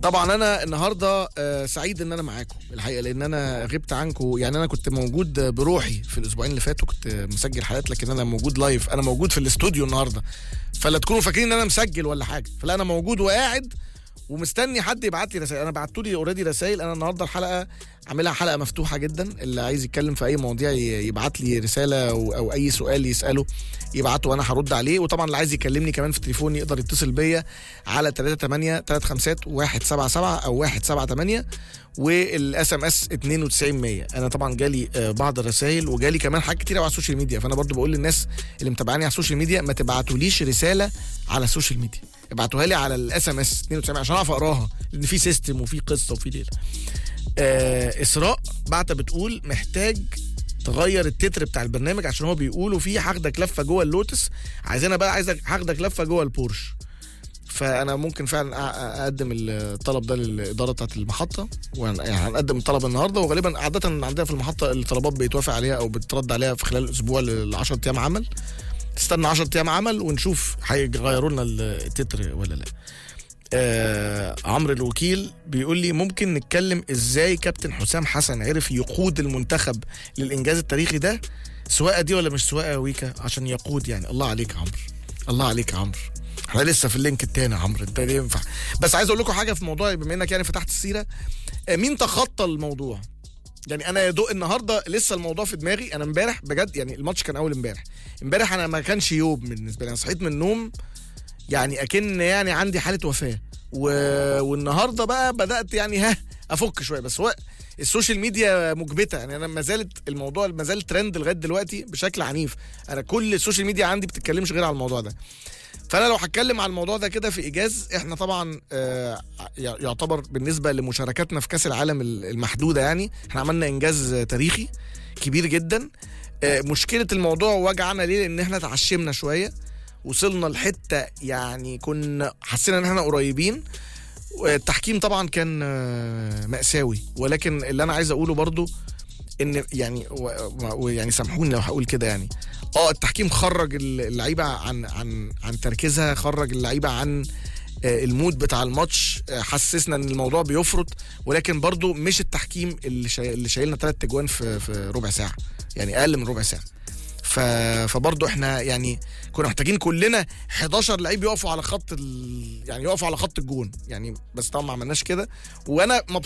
طبعا انا النهارده آه، سعيد ان انا معاكم الحقيقه لان انا غبت عنكم يعني انا كنت موجود بروحي في الاسبوعين اللي فاتوا كنت مسجل حلقات لكن انا موجود لايف انا موجود في الاستوديو النهارده فلا تكونوا فاكرين ان انا مسجل ولا حاجه فلا انا موجود وقاعد ومستني حد يبعت لي رسائل انا بعت لي اوريدي رسائل انا النهارده الحلقه عاملها حلقه مفتوحه جدا اللي عايز يتكلم في اي مواضيع ي- يبعت لي رساله او, أو اي سؤال يساله يبعته وانا هرد عليه وطبعا اللي عايز يكلمني كمان في التليفون يقدر يتصل بيا على 38 35 177 او 178 والاس ام اس 92100 انا طبعا جالي آه، بعض الرسائل وجالي كمان حاجات كتير على السوشيال ميديا فانا برضو بقول للناس اللي متابعاني على السوشيال ميديا ما تبعتوليش رساله على السوشيال ميديا ابعتوها لي على الاس ام اس 92 عشان اعرف اقراها لان في سيستم وفي قصه وفي ليله آه اسراء بعت بتقول محتاج تغير التتر بتاع البرنامج عشان هو بيقولوا فيه هاخدك لفه جوه اللوتس عايزانا بقى عايزك هاخدك لفه جوه البورش فانا ممكن فعلا أ- أ- اقدم الطلب ده للاداره بتاعت المحطه وهن- يعني هنقدم الطلب النهارده وغالبا عاده عندنا في المحطه الطلبات بيتوافق عليها او بترد عليها في خلال اسبوع ل 10 ايام عمل تستنى 10 ايام عمل ونشوف هيغيروا لنا التتر ولا لا آه عمرو الوكيل بيقول لي ممكن نتكلم ازاي كابتن حسام حسن عرف يقود المنتخب للانجاز التاريخي ده سواقه دي ولا مش سواقه ويكا عشان يقود يعني الله عليك يا عمرو الله عليك يا عمرو احنا لسه في اللينك التاني يا عمرو انت ليه ينفع بس عايز اقول لكم حاجه في موضوع بما انك يعني فتحت السيره آه، مين تخطى الموضوع يعني انا يا دوق النهارده لسه الموضوع في دماغي انا امبارح بجد يعني الماتش كان اول امبارح امبارح انا ما كانش يوم بالنسبه لي انا صحيت من النوم يعني اكن يعني عندي حاله وفاه و... والنهارده بقى بدات يعني ها افك شويه بس هو السوشيال ميديا مجبته يعني انا ما زالت الموضوع ما زال ترند لغايه دلوقتي بشكل عنيف انا كل السوشيال ميديا عندي بتتكلمش غير على الموضوع ده فانا لو هتكلم على الموضوع ده كده في ايجاز احنا طبعا آه، يعتبر بالنسبه لمشاركاتنا في كاس العالم المحدوده يعني احنا عملنا انجاز تاريخي كبير جدا آه، مشكله الموضوع وجعنا ليه لان احنا تعشمنا شويه وصلنا لحته يعني كنا حسينا ان احنا قريبين التحكيم طبعا كان آه، مأساوي ولكن اللي انا عايز اقوله برضو ان يعني و- ويعني سامحوني لو هقول كده يعني اه التحكيم خرج اللعيبه عن عن عن تركيزها خرج اللعيبه عن آه، المود بتاع الماتش آه، حسسنا ان الموضوع بيفرط ولكن برضو مش التحكيم اللي شاي... اللي شايلنا ثلاث اجوان في في ربع ساعه يعني اقل من ربع ساعه ف... فبرضه احنا يعني كنا محتاجين كلنا 11 لعيب يقفوا على خط ال... يعني يقفوا على خط الجون يعني بس طبعا ما عملناش كده وانا مبسوط